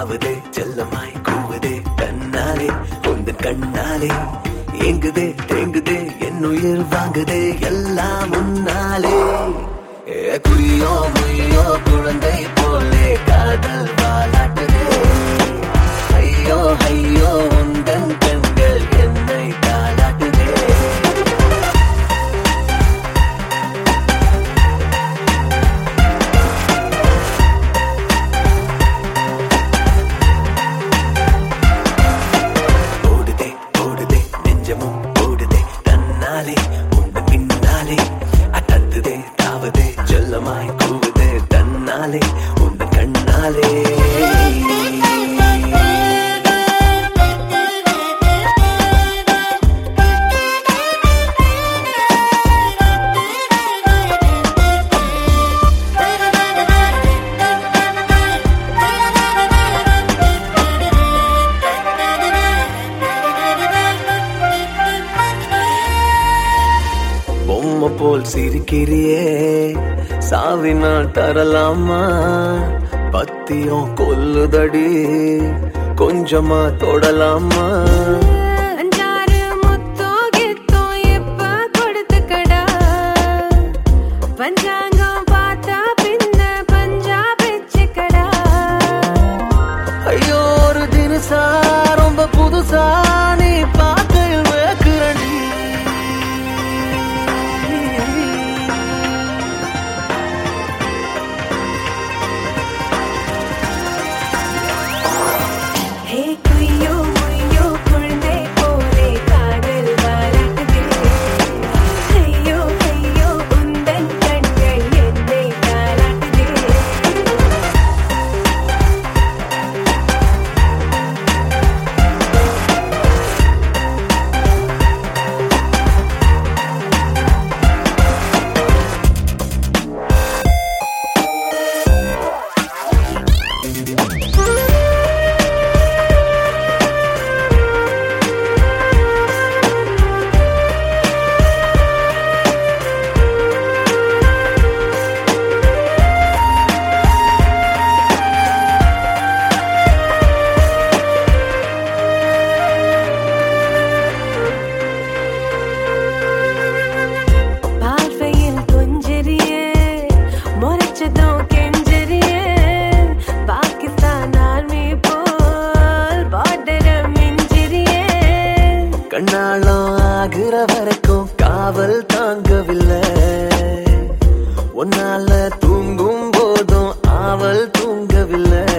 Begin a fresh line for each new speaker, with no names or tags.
தாவதே செல்லமாய் கூவதே தன்னாலே உந்தன் கண்ணாலே ஏங்குதே தேங்குதே என் உயிர் வாங்குதே எல்லாம் முன்னாலே ஏ, குயிலோ முய்யோ குழந்தை போலே காதல் வாலாட்டுதே ஐயோ ஐயோ உந்தன் கண்கள் என்னை தாளாட்டுதே ஓடுதே ஓடுதே நெஞ்சமும் ஓடுதே தன்னாலே உண்டு பின்னாலே அட்டத்துதே தாவதே செல்லமாய் கூவுதே தன்னாலே உண்டு கண்ணாலே பொம்மை போல் சிரிக்கிறியே சாவினால் தரலாமா பத்தியம் கொல்லுதடி கொஞ்சமா தொடலாமா
அஞ்சாறு முத்தம் கித்தம் இப்ப கொடுத்துக்கடா பஞ்சாங்கம் பார்த்தா பின்ன பஞ்சா வச்சுக்கடா
ஐயோ ஒரு தினசா ரொம்ப புதுசா நீ பார்க்கையில் வேக்குறடி
ஹே குய்யோ முய்யோ குழந்தை போலே காதல் வாராட்டுதே ஐயோ ஐயோ உந்தன் கண்கள் என்னை தாளாட்டுதே பார்வையில் கொஞ்சறியே முறைச்சதும் கெஞ்சறியே பாகிஸ்தான் ஆர்மி போல் பார்டர மிஞ்சிறியே
கண்ணாளம் ஆகிற வரைக்கும் காவல் தாங்கவில்லை உன்னால தூங்கும் போதும் ஆவல் தூங்கவில்லை